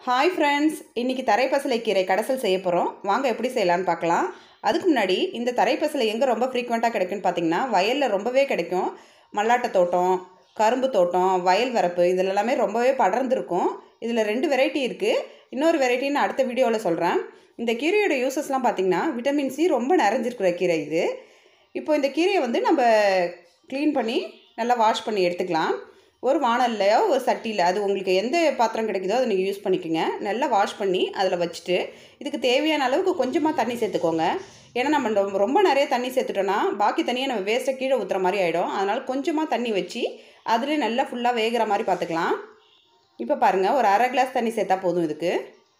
hi friends இன்றைக்கி தரைப்பசலை கீரை கடைசல் செய்ய போகிறோம் வாங்க எப்படி செய்யலான்னு பார்க்கலாம் அதுக்கு முன்னாடி இந்த தரைப்பசலை எங்கே ரொம்ப ஃப்ரீக்வெண்ட்டாக கிடைக்குன்னு பார்த்தீங்கன்னா வயலில் ரொம்பவே கிடைக்கும் மல்லாட்டை தோட்டம் கரும்பு தோட்டம் வயல் வரப்பு இதில் எல்லாமே ரொம்பவே படர்ந்துருக்கும் இதில் ரெண்டு வெரைட்டி இருக்குது இன்னொரு வெரைட்டி நான் அடுத்த வீடியோவில் சொல்கிறேன் இந்த கீரையோட யூசஸ்லாம் பார்த்திங்கன்னா விட்டமின் சி ரொம்ப நிறைஞ்சிருக்கிற கீரை இது இப்போ இந்த கீரையை வந்து நம்ம க்ளீன் பண்ணி நல்லா வாஷ் பண்ணி எடுத்துக்கலாம் ஒரு வானல்லையோ ஒரு சட்டியில் அது உங்களுக்கு எந்த பாத்திரம் கிடைக்குதோ அதை நீங்கள் யூஸ் பண்ணிக்கோங்க நல்லா வாஷ் பண்ணி அதில் வச்சுட்டு இதுக்கு தேவையான அளவுக்கு கொஞ்சமாக தண்ணி சேர்த்துக்கோங்க ஏன்னா நம்ம ரொம்ப- ரொம்ப நிறைய தண்ணி சேர்த்துட்டோன்னா பாக்கி தண்ணியை நம்ம வேஸ்ட்டாக கீழே ஊற்றுற மாதிரி ஆகிடும் அதனால் கொஞ்சமாக தண்ணி வச்சு அதிலே நல்லா ஃபுல்லாக வேகிற மாதிரி பார்த்துக்கலாம் இப்போ பாருங்கள் ஒரு அரை கிளாஸ் தண்ணி சேர்த்தா போதும் இதுக்கு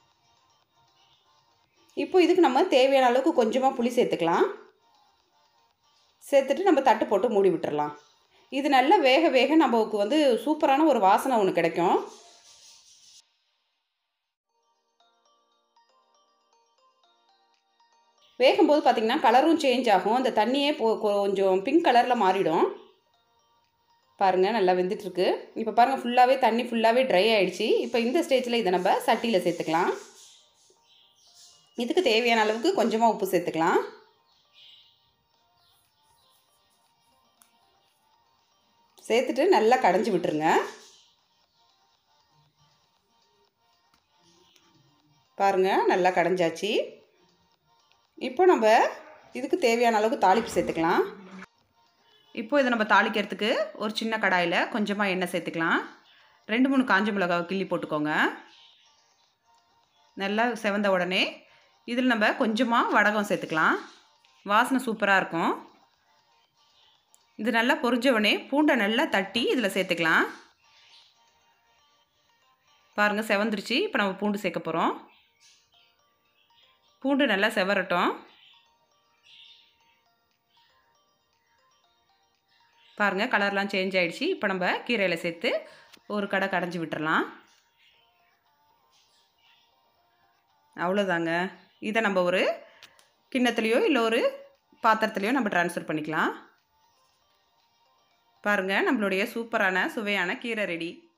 இப்போ இதுக்கு நம்ம தேவையான அளவுக்கு கொஞ்சமாக புளி சேர்த்துக்கலாம் சேர்த்துட்டு நம்ம தட்டு போட்டு மூடி விட்டுறலாம் இது நல்லா வேக வேக நமக்கு வந்து சூப்பரான ஒரு வாசனை ஒன்று கிடைக்கும் வேகும்போது பார்த்திங்கன்னா கலரும் சேஞ்ச் ஆகும் அந்த தண்ணியே போ- கொஞ்சம் பிங்க் கலரில் மாறிடும் பாருங்கள் நல்லா வெந்துட்டுருக்கு இப்போ பாருங்கள் ஃபுல்லாகவே தண்ணி ஃபுல்லாகவே ட்ரை ஆயிடுச்சு இப்போ இந்த ஸ்டேஜில் இதை நம்ம சட்டியில் சேர்த்துக்கலாம் இதுக்கு தேவையான அளவுக்கு கொஞ்சமாக உப்பு சேர்த்துக்கலாம் சேர்த்துட்டு நல்லா கடைஞ்சி விட்டுருங்க பாருங்கள் நல்லா கடைஞ்சாச்சு இப்போ நம்ம இதுக்கு தேவையான அளவுக்கு தாளிப்பு சேர்த்துக்கலாம் இப்போ இதை நம்ம தாளிக்கிறதுக்கு ஒரு சின்ன கடாயில் கொஞ்சமாக எண்ணெய் சேர்த்துக்கலாம் ரெண்டு மூணு காஞ்ச மிளகாவை கிள்ளி போட்டுக்கோங்க நல்லா செவந்த உடனே இதில் நம்ம கொஞ்சமாக வடகம் சேர்த்துக்கலாம் வாசனை சூப்பராக இருக்கும் இது நல்லா பொரிஞ்சவனே பூண்டை நல்லா தட்டி இதில் சேர்த்துக்கலாம் பாருங்கள் செவந்துருச்சு இப்போ நம்ம பூண்டு சேர்க்க போகிறோம் பூண்டு நல்லா செவரட்டும் பாருங்கள் கலர்லாம் சேஞ்ச் ஆயிடுச்சு இப்போ நம்ம கீரையில் சேர்த்து ஒரு கடை கடைஞ்சி விட்டுறலாம் அவ்வளோதாங்க இதை நம்ம ஒரு கிண்ணத்துலேயோ இல்லை ஒரு பாத்திரத்துலேயோ நம்ம ட்ரான்ஸ்ஃபர் பண்ணிக்கலாம் பாருங்கள் நம்மளுடைய சூப்பரான சுவையான கீரை ரெடி